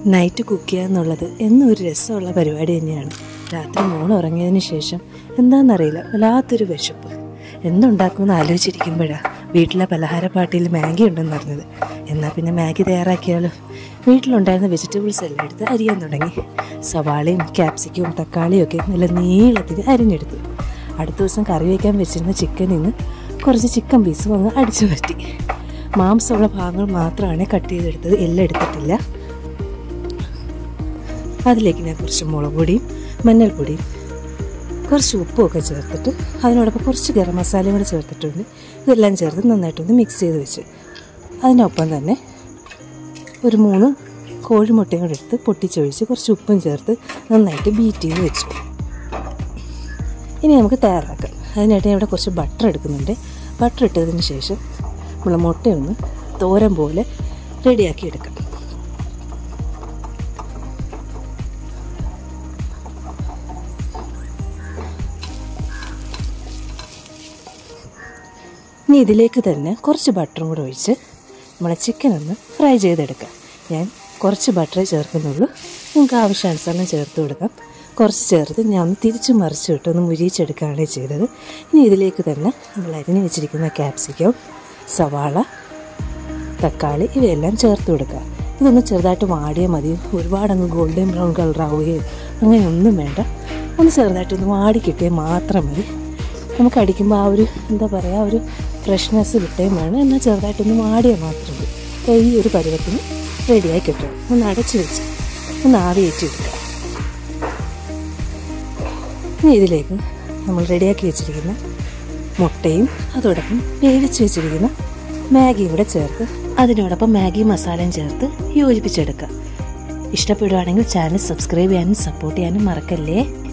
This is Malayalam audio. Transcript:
നൈറ്റ് കുക്ക് ചെയ്യുക എന്നുള്ളത് എന്നും ഒരു രസമുള്ള പരിപാടി തന്നെയാണ് രാത്രി മോൾ ഉറങ്ങിയതിന് ശേഷം എന്താണെന്നറിയില്ല വല്ലാത്തൊരു വിശപ്പ് എന്തുണ്ടാക്കുമെന്ന് ആലോചിച്ചിരിക്കുമ്പോഴാണ് വീട്ടിലെ പലഹാര പാട്ടിയിൽ മാഗി ഉണ്ടെന്ന് അറിഞ്ഞത് എന്നാൽ പിന്നെ മാഗി തയ്യാറാക്കിയാലോ വീട്ടിലുണ്ടായിരുന്ന വെജിറ്റബിൾസ് എല്ലാം എടുത്ത് അരിയാൻ തുടങ്ങി സവാളയും ക്യാപ്സിക്കവും തക്കാളിയും ഒക്കെ നല്ല നീളത്തിൽ അരിഞ്ഞെടുത്തു അടുത്ത ദിവസം കറി വയ്ക്കാൻ വെച്ചിരുന്ന ചിക്കനിൽ നിന്ന് കുറച്ച് ചിക്കൻ പീസും അങ്ങ് അടിച്ചു പറ്റി മാംസമുള്ള ഭാഗങ്ങൾ മാത്രമാണ് കട്ട് ചെയ്തെടുത്തത് എല്ലാം എടുത്തിട്ടില്ല അതിലേക്ക് ഞാൻ കുറച്ച് മുളക് പൊടിയും മഞ്ഞൾപ്പൊടിയും കുറച്ച് ഉപ്പുമൊക്കെ ചേർത്തിട്ട് അതിനോടൊപ്പം കുറച്ച് ഗരം മസാലയും കൂടെ ചേർത്തിട്ടുണ്ട് ഇതെല്ലാം ചേർത്ത് നന്നായിട്ടൊന്ന് മിക്സ് ചെയ്ത് വെച്ച് അതിനൊപ്പം തന്നെ ഒരു മൂന്ന് കോഴിമുട്ടയും കൂടെ എടുത്ത് പൊട്ടിച്ചൊഴിച്ച് കുറച്ച് ഉപ്പും ചേർത്ത് നന്നായിട്ട് ബീറ്റ് ചെയ്ത് വെച്ചു ഇനി നമുക്ക് തയ്യാറാക്കാം അതിനായിട്ട് ഞാൻ ഇവിടെ കുറച്ച് ബട്ടർ എടുക്കുന്നുണ്ട് ബട്ടർ ഇട്ടതിന് ശേഷം നമ്മൾ മുട്ടയൊന്ന് തോരൻ പോലെ റെഡിയാക്കി എടുക്കാം ഇനി ഇതിലേക്ക് തന്നെ കുറച്ച് ബട്ടറും കൂടെ ഒഴിച്ച് നമ്മളെ ചിക്കൻ ഒന്ന് ഫ്രൈ ചെയ്തെടുക്കാം ഞാൻ കുറച്ച് ബട്ടറേ ചേർക്കുന്നുള്ളൂ നിങ്ങൾക്ക് ആവശ്യാനുസരണം ചേർത്ത് കൊടുക്കാം കുറച്ച് ചേർത്ത് ഞാൻ ഒന്ന് തിരിച്ച് മറിച്ച് വിട്ട് ഒന്ന് മുരിയിച്ചെടുക്കുകയാണ് ചെയ്തത് ഇനി ഇതിലേക്ക് തന്നെ നമ്മൾ അരിഞ്ഞ് വെച്ചിരിക്കുന്ന ക്യാപ്സിക്കം സവാള തക്കാളി ഇവയെല്ലാം ചേർത്ത് കൊടുക്കുക ഇതൊന്ന് ചെറുതായിട്ട് വാടിയാൽ മതി ഒരുപാടങ്ങ് ഗോൾഡൻ ബ്രൗൺ കളർ ആവുകയോ അങ്ങനെയൊന്നും വേണ്ട ഒന്ന് ചെറുതായിട്ടൊന്ന് വാടി കിട്ടിയാൽ മാത്രം മതി നമുക്ക് അടിക്കുമ്പോൾ ആ ഒരു എന്താ പറയുക ഒരു ഫ്രഷ്നെസ് കിട്ടുകയും വേണം എന്നാൽ ചെറുതായിട്ടൊന്ന് വാടിയാൽ മാത്രം മതി അപ്പോൾ ഈ ഒരു പരുവത്തിന് റെഡിയായി കിട്ടും ഒന്ന് അടച്ച് വെച്ച് ഒന്ന് ആവിയേറ്റി എടുക്കുക ഇനി ഇതിലേക്ക് നമ്മൾ റെഡിയാക്കി വെച്ചിരിക്കുന്ന മുട്ടയും അതോടൊപ്പം വേവിച്ച് വെച്ചിരിക്കുന്ന മാഗിയും കൂടെ ചേർത്ത് അതിനോടൊപ്പം മാഗി മസാലയും ചേർത്ത് യോജിപ്പിച്ചെടുക്കുക ഇഷ്ടപ്പെടുവാണെങ്കിൽ ചാനൽ സബ്സ്ക്രൈബ് ചെയ്യാനും സപ്പോർട്ട് ചെയ്യാനും മറക്കല്ലേ